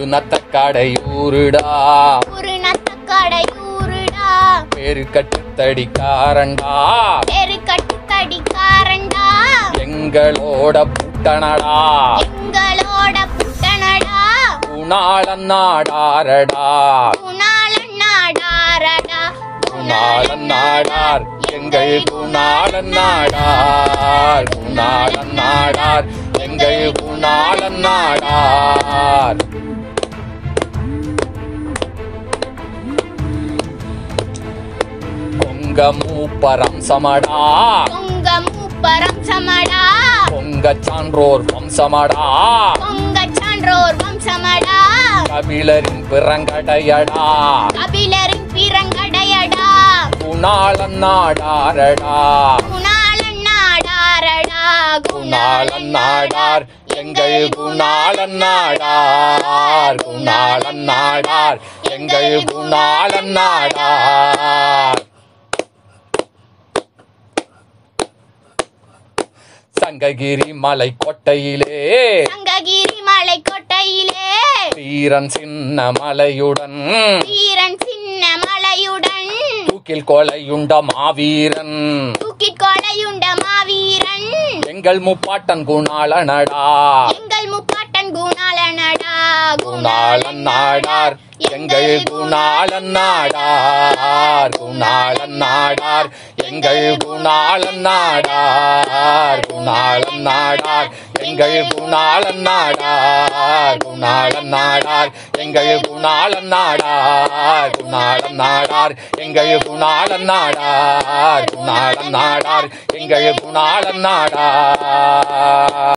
ஒரு நத்த கடையூருடா ஒரு நத்தக்கடையூருடா பேரு கட்டுத்தடிக்காரண்டா பெரு கட்டுத்தடிக்காரண்டா எங்களோட புட்டனடா எங்களோட புட்டனடா குணாளன் நாடாரடா குணாளன் நாடாரடா குணாளன் நாடார் எங்கள் குணாளன் நாடார் குணாளன் நாடார் எங்கள் குணாளன் நாடார் கொங்க மூப்பரம் சமடா பொங்க மூப்பரம் சமடா பொங்க சான்றோர் வம்சமடா பொங்க சான்றோர் வம்சமடா கபிலரின் பிறங்கடையடா கபிலரின் பிறங்கடையடா குணாளன் நாடாரடா குணாளன் நாடாரடா குணாளன் நாடார் எங்கள் குணாளன் நாடார் குணாளன் நாடார் எங்கள் குணாளன் நாடார் சங்ககிரி மலை கொட்டையிலே சங்ககிரி மலை கோட்டையிலே வீரன் சின்ன மலையுடன் வீரன் சின்ன மலையுடன் தூக்கில் கொலையுண்ட மாவீரன் தூக்கிக் கொலையுண்ட மாவீரன் எங்கள் முப்பாட்டன் குணாளனடா எங்கள் முப்பாட்டன் குணாளனடா குணாளன் நாடார் எங்கள் குணாளன் நாடார் குணாளன் நாடார் எங்கள் குணாளன் நாடார் குணாளன் நாடார் எங்கள் குணாளன் நாடார் குணாளன் நாடார் எங்கள் குணாளன் நாடார் குணாளன் நாடார் எங்கள் குணாளன் நாடார் குணாளன் நாடார் எங்கள் குணாளன் நாடார்